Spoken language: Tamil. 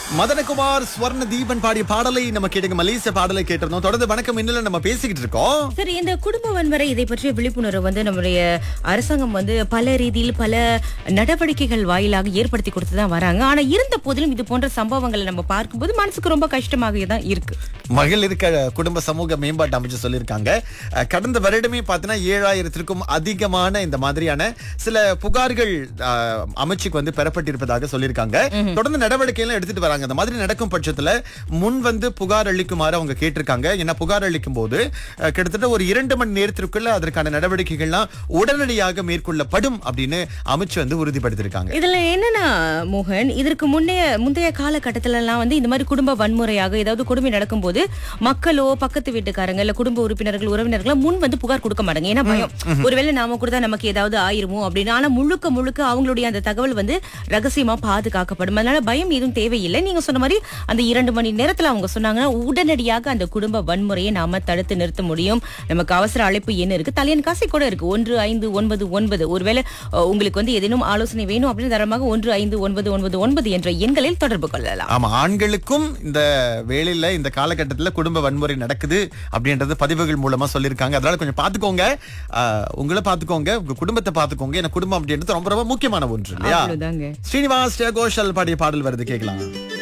மதனகுமார் ஸ்வர்ண தீபன் பாடிய பாடலை நம்ம கேட்டுங்க மலேசிய பாடலை கேட்டிருந்தோம் தொடர்ந்து வணக்கம் இன்னும் நம்ம பேசிக்கிட்டு இருக்கோம் சரி இந்த குடும்ப வன்முறை இதை பற்றிய விழிப்புணர்வு வந்து நம்முடைய அரசாங்கம் வந்து பல ரீதியில் பல நடவடிக்கைகள் வாயிலாக ஏற்படுத்தி கொடுத்து தான் வராங்க ஆனா இருந்த போதிலும் இது போன்ற சம்பவங்களை நம்ம பார்க்கும்போது மனசுக்கு ரொம்ப கஷ்டமாக தான் இருக்கு மகளிர் க- குடும்ப சமூக மேம்பாட்டு அமைச்சு சொல்லியிருக்காங்க அஹ், கடந்த வருடமே பார்த்தீங்கன்னா ஏழாயிரத்திற்கும் அதிகமான இந்த மாதிரியான சில புகார்கள் அஹ், அமைச்சுக்கு வந்து பெறப்பட்டிருப்பதாக சொல்லியிருக்காங்க தொடர்ந்து நடவடிக்கை எல்லாம் எடுத்துட்டு வராங்க இந்த மாதிரி நடக்கும் பட்சத்துல முன் வந்து புகார் அளிக்குமாறு அவங்க கேட்டிருக்காங்க ஏன்னா புகார் அளிக்கும் போது அஹ், கிட்டத்தட்ட ஒரு இரண்டு மணி நேரத்திற்குள்ள அதற்கான நடவடிக்கைகள்லாம் உடனடியாக மேற்கொள்ளப்படும் அப்படின்னு அமைச்சு வந்து உறுதிப்படுத்தியிருக்காங்க இதுல என்னன்னா மோகன் இதற்கு முன்னைய முந்தைய காலகட்டத்துல எல்லாம் வந்து இந்த மாதிரி குடும்ப வன்முறையாக ஏதாவது கொடுமை நடக்கும்போது மக்களோ பக்கத்து வீட்டுக்காரங்க இல்ல குடும்ப உறுப்பினர்கள் உறவினர்கள் முன் வந்து புகார் கொடுக்க மாட்டாங்க ஏன்னா பயம் ஒருவேளை நாம கொடுத்தா நமக்கு ஏதாவது ஆயிருமோ அப்படின்னு ஆனா முழுக்க முழுக்க அவங்களுடைய அந்த தகவல் வந்து ரகசியமா பாதுகாக்கப்படும் அதனால பயம் எதுவும் தேவையில்லை நீங்க சொன்ன மாதிரி அந்த இரண்டு மணி நேரத்துல அவங்க சொன்னாங்கன்னா உடனடியாக அந்த குடும்ப வன்முறையை நாம தடுத்து நிறுத்த முடியும் நமக்கு அவசர அழைப்பு என்ன இருக்கு தலையன் காசை கூட இருக்கு ஒன்று ஐந்து ஒன்பது ஒன்பது ஒருவேளை அஹ், உங்களுக்கு வந்து ஏதேனும் ஆலோசனை வேணும் அப்படின்னு தரமாக ஒன்று ஐந்து ஒன்பது ஒன்பது ஒன்பது என்ற எண்களில் தொடர்பு கொள்ளலாம் ஆமா ஆண்களுக்கும் இந்த வேலையில இந்த காலகட்டத்துல குடும்ப வன்முறை நடக்குது அப்படின்றது பதிவுகள் மூலமா சொல்லியிருக்காங்க அதனால கொஞ்சம் பாத்துக்கோங்க ஆஹ், உங்களை பாத்துக்கோங்க உங்க குடும்பத்தை பாத்துக்கோங்க ஏன்னா குடும்பம் அப்படின்றது ரொம்ப ரொம்ப முக்கியமான ஒன்று இல்லையா அவ்வளவுதாங்க ஸ்ரீனிவாஸ் கோஷல் பாடிய பாடல் வருது கேட்கலாம்